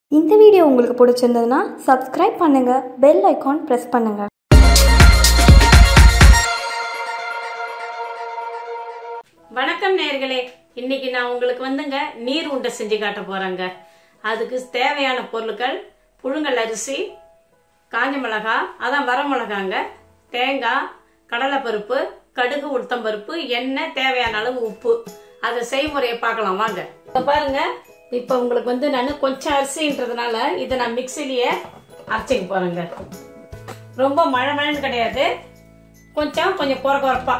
இந்த வீடியோ உங்களுக்கு பிடிச்சிருந்ததுன்னா சப்ஸ்கிரைப் பண்ணுங்க பெல் ஐகான் ப்ரெஸ் பண்ணுங்க வணக்கம் நேர்களே இன்னைக்கு நான் உங்களுக்கு வந்துங்க நீர் உண்டை செஞ்சு காட்ட போறேங்க அதுக்கு தேவையான பொருட்கள் புழுங்கல் அரிசி காஞ்ச மிளகா அதான் வர மிளகாங்க தேங்காய் கடலைப்பருப்பு கடுகு உளுத்தம்பருப்பு எண்ணெய் தேவையான அளவு உப்பு அதை செய்முறையை பார்க்கலாம் வாங்க இப்போ பாருங்க இப்போ உங்களுக்கு வந்து நான் கொஞ்சம் அரிசின்றதுனால இதை நான் மிக்சிலேயே அரைச்சிக்க போறேங்க ரொம்ப மழை மழைன்னு கிடையாது கொஞ்சம் கொஞ்சம் குறை குறைப்பா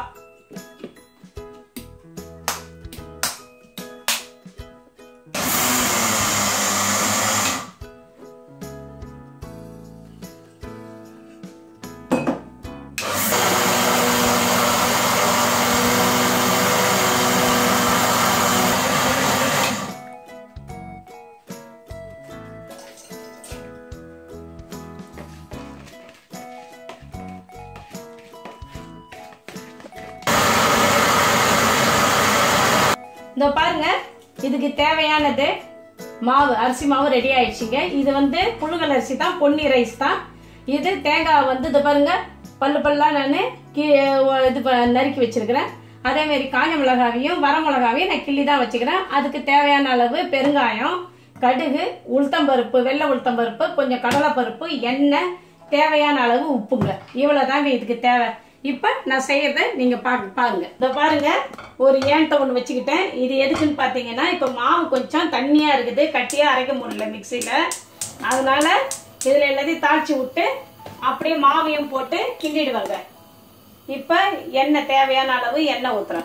இந்த பாருங்க இதுக்கு தேவையானது மாவு அரிசி மாவு ரெடி ஆயிடுச்சுங்க இது வந்து புழுங்கல் அரிசி தான் பொன்னி ரைஸ் தான் இது தேங்காய் வந்து இது பாருங்க பல்லு பல்லா நான் இது ப- நறுக்கி வச்சிருக்கிறேன் அதே மாதிரி காஞ்ச மிளகாவையும் வர மிளகாவையும் நான் கிள்ளி தான் வச்சுக்கிறேன் அதுக்கு தேவையான அளவு பெருங்காயம் கடுகு உளுத்தம்பருப்பு வெள்ளை உளுத்தம்பருப்பு கொஞ்சம் கடலைப்பருப்பு எண்ணெய் தேவையான அளவு உப்புங்க இவ்வளவுதாங்க இதுக்கு தேவை இப்ப நான் செய்யறத நீங்க பாக்க பாருங்க இந்த பாருங்க ஒரு ஏன்ட்ட ஒண்ணு வச்சுக்கிட்டேன் இது எதுக்குன்னு பாத்தீங்கன்னா இப்ப மாவு கொஞ்சம் தண்ணியா இருக்குது கட்டியா அரைக்க முடியல மிக்சியில அதனால இதுல எல்லாத்தையும் தாளிச்சு விட்டு அப்படியே மாவையும் போட்டு கிண்டிடுவாங்க இப்ப எண்ணெய் தேவையான அளவு எண்ணெய் ஊத்துறேன்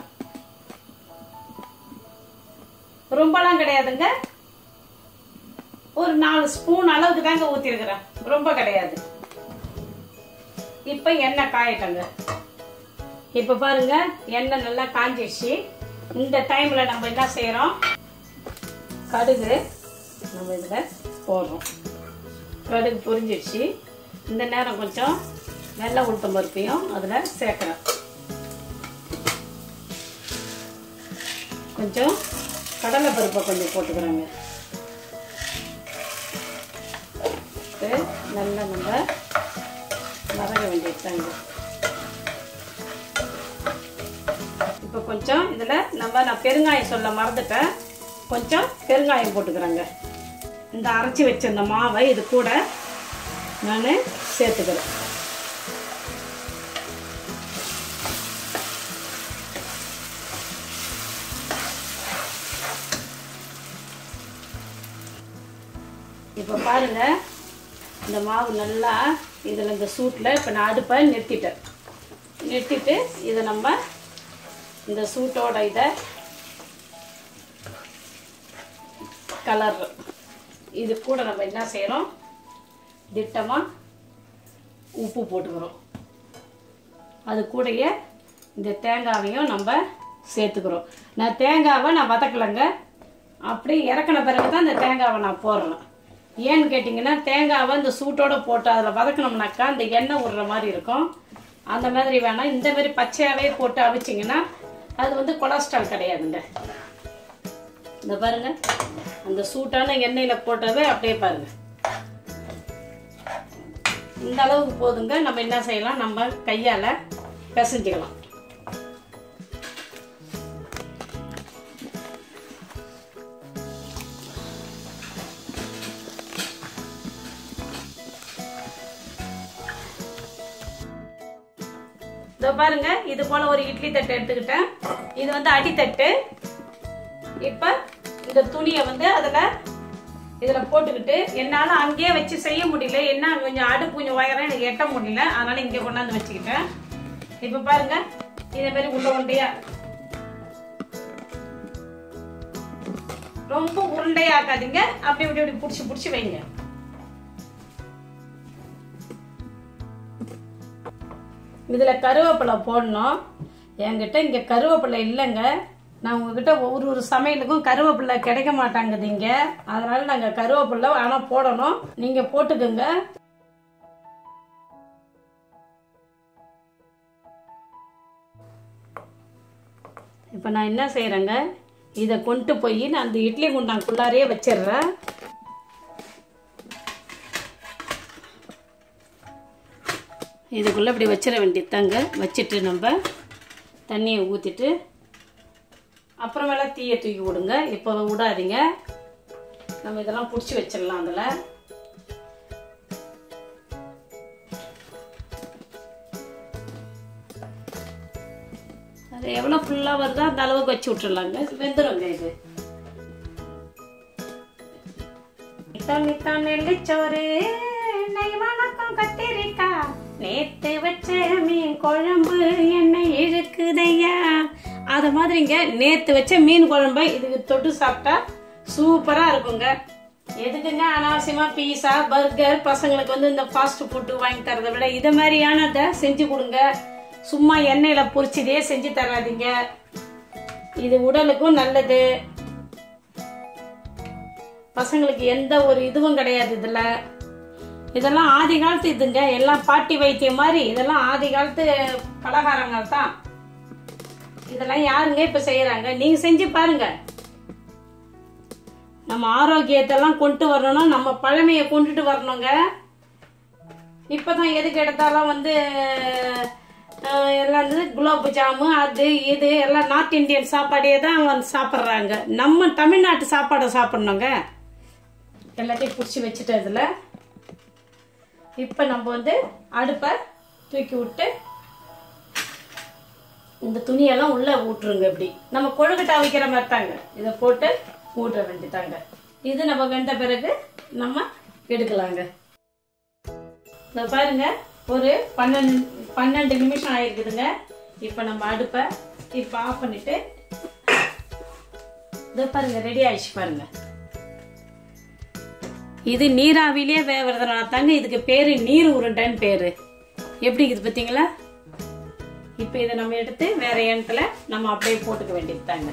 ரொம்பலாம் கிடையாதுங்க ஒரு நாலு ஸ்பூன் அளவுக்கு தாங்க ஊத்திருக்கிறேன் ரொம்ப கிடையாது இப்ப எண்ணெய் காயட்டங்க இப்ப பாருங்க எண்ணெய் நல்லா காஞ்சிடுச்சு இந்த டைம்ல நம்ம என்ன செய்யறோம் கடுகு நம்ம இதுல போடுறோம் கடுகு பொரிஞ்சிடுச்சு இந்த நேரம் கொஞ்சம் வெள்ளை உளுத்தம் பருப்பையும் அதுல சேர்க்கிறேன் கொஞ்சம் கடலை பருப்பை கொஞ்சம் போட்டுக்கிறோங்க போட்டு நல்லா நம்ம வதங்க வேண்டியதுதாங்க இப்போ கொஞ்சம் இதில் நம்ம நான் பெருங்காயம் சொல்ல மறந்துட்டேன் கொஞ்சம் பெருங்காயம் போட்டுக்கிறேங்க இந்த அரைச்சி வச்ச இந்த மாவை இது கூட நான் சேர்த்துக்கிறேன் இப்போ பாருங்க இந்த மாவு நல்லா இதில் இந்த சூட்டில் இப்போ நான் அடுப்பை நிறுத்திட்டேன் நிறுத்திட்டு இதை நம்ம இந்த சூட்டோட இதை கலர் இது கூட நம்ம என்ன செய்கிறோம் திட்டமாக உப்பு போட்டுக்கிறோம் அது கூடயே இந்த தேங்காவையும் நம்ம சேர்த்துக்கிறோம் நான் தேங்காவை நான் வதக்கலைங்க அப்படியே இறக்கின பிறகு தான் இந்த தேங்காவை நான் போடுறேன் ஏன்னு கேட்டிங்கன்னா தேங்காவை இந்த சூட்டோட போட்டு அதில் வதக்கினோம்னாக்கா இந்த எண்ணெய் விடுற மாதிரி இருக்கும் அந்த மாதிரி வேணாம் இந்த மாதிரி பச்சையாகவே போட்டு அவிச்சிங்கன்னா அது வந்து கொலஸ்ட்ரால் கிடையாதுங்க இந்த பாருங்க அந்த சூட்டான எண்ணெயில் போட்டது அப்படியே பாருங்க இந்த அளவுக்கு போதுங்க நம்ம என்ன செய்யலாம் நம்ம கையால் பிசைஞ்சிக்கலாம் இதோ பாருங்க இது போல ஒரு இட்லி தட்டு எடுத்துக்கிட்டேன் இது வந்து அடித்தட்டு இப்ப இந்த துணியை வந்து அதுல இதுல போட்டுக்கிட்டு என்னால அங்கேயே வச்சு செய்ய முடியல என்ன கொஞ்சம் அடுப்பு கொஞ்சம் உயரம் எனக்கு எட்ட முடியல அதனால இங்கே கொண்டாந்து வச்சுக்கிட்டேன் இப்ப பாருங்க இதே மாதிரி உள்ள உருண்டையா ரொம்ப உருண்டையாக்காதீங்க அப்படி இப்படி இப்படி புடிச்சு புடிச்சு வைங்க இதுல கருவேப்பிலை போடணும் என்கிட்ட இங்க கருவேப்பிலை இல்லைங்க நான் உங்ககிட்ட ஒவ்வொரு ஒரு சமையலுக்கும் கருவேப்பிலை கிடைக்க மாட்டாங்குது இங்க அதனால நாங்க கருவேப்பிலை ஆனா போடணும் நீங்க போட்டுக்கோங்க இப்போ நான் என்ன செய்கிறேங்க இதை கொண்டு போய் நான் அந்த இட்லி குண்டாங்குள்ளாரையே வச்சிடுறேன் இதுக்குள்ளே இப்படி வச்சிட வேண்டியதாங்க வச்சுட்டு நம்ம தண்ணியை ஊற்றிட்டு அப்புறமேல தீயை தூக்கி விடுங்க இப்போ விடாதீங்க நம்ம இதெல்லாம் பிடிச்சி வச்சிடலாம் அதில் அது எவ்வளோ ஃபுல்லாக வருதோ அந்த அளவுக்கு வச்சு விட்டுறலாங்க வெந்துருங்க இது நித்தான் நித்தான் நெல்லிச்சோறு நெய் வணக்கம் கத்திரிக்கா நேத்து வச்ச மீன் குழம்பு என்னை இழுக்குதையா அது மாதிரிங்க நேத்து வச்ச மீன் குழம்பு இதுக்கு தொட்டு சாப்பிட்டா சூப்பரா இருக்குங்க எதுக்குங்க அனாவசியமா பீஸா பர்கர் பசங்களுக்கு வந்து இந்த ஃபாஸ்ட் ஃபுட்டு வாங்கி தரதை விட இதை மாதிரியானதை செஞ்சு கொடுங்க சும்மா எண்ணெயில பொரிச்சதே செஞ்சு தராதீங்க இது உடலுக்கும் நல்லது பசங்களுக்கு எந்த ஒரு இதுவும் கிடையாது இதுல இதெல்லாம் ஆதி காலத்து இதுங்க எல்லாம் பாட்டி வைத்தியம் மாதிரி இதெல்லாம் ஆதி காலத்து பலகாரங்கள் தான் இதெல்லாம் யாருங்க இப்ப செய்யறாங்க நீங்க செஞ்சு பாருங்க நம்ம ஆரோக்கியத்தெல்லாம் கொண்டு வரணும்னா நம்ம பழமையை கொண்டுட்டு வரணுங்க இப்பதான் எதுக்கு எடுத்தாலும் வந்து அஹ், எல்லாம் வந்து குலாப் ஜாமு அது இது எல்லாம் நார்த் இந்தியன் சாப்பாடே தான் வந்து சாப்பிட்றாங்க நம்ம தமிழ்நாட்டு சாப்பாடை சாப்பிட்ணுங்க எல்லாத்தையும் பிடிச்சி வச்சுட்டு இதில் இப்போ நம்ம வந்து அடுப்பை தூக்கி விட்டு இந்த துணியெல்லாம் உள்ள ஊட்டுருங்க இப்படி நம்ம கொழுக்கட்டை வைக்கிற மாதிரி தாங்க இதை போட்டு ஊட்ட வேண்டியதாங்க இது நம்ம வெந்த பிறகு நம்ம எடுக்கலாங்க இந்த பாருங்க ஒரு பன்னெண்டு பன்னெண்டு நிமிஷம் ஆயிருக்குதுங்க இப்போ நம்ம அடுப்பை இப்போ ஆஃப் பண்ணிட்டு இதோ பாருங்க ரெடி ஆயிடுச்சு பாருங்க இது நீராவிலே வேவறதுனால தாங்க இதுக்கு பேரு நீர் உருண்டைன்னு பேரு எப்படி இருக்குது பார்த்தீங்களா இப்போ இதை நம்ம எடுத்து வேற எண்ணத்துல நம்ம அப்படியே போட்டுக்க வேண்டியது தாங்க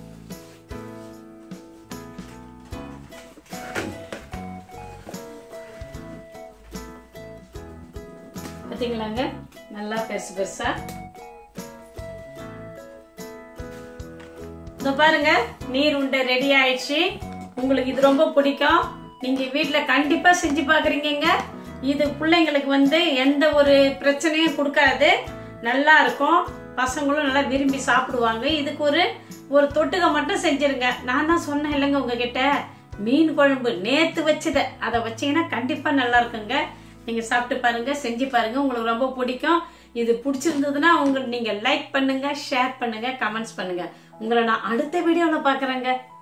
பார்த்தீங்களாங்க நல்லா பெருசு பெருசா இதோ பாருங்க நீர் உண்டை ரெடி ஆயிடுச்சு உங்களுக்கு இது ரொம்ப பிடிக்கும் நீங்க வீட்ல கண்டிப்பா செஞ்சு பாக்குறீங்க இது பிள்ளைங்களுக்கு வந்து எந்த ஒரு பிரச்சனையும் கொடுக்காது நல்லா இருக்கும் பசங்களும் நல்லா விரும்பி சாப்பிடுவாங்க இதுக்கு ஒரு ஒரு தொட்டுக்க மட்டும் செஞ்சிருங்க நான் தான் சொன்னேன் இல்லைங்க உங்ககிட்ட மீன் குழம்பு நேத்து வச்சத அதை வச்சீங்கன்னா கண்டிப்பா நல்லா இருக்குங்க நீங்க சாப்பிட்டு பாருங்க செஞ்சு பாருங்க உங்களுக்கு ரொம்ப பிடிக்கும் இது பிடிச்சிருந்ததுன்னா உங்க நீங்க லைக் பண்ணுங்க ஷேர் பண்ணுங்க கமெண்ட்ஸ் பண்ணுங்க உங்களை நான் அடுத்த வீடியோல பாக்குறேங்க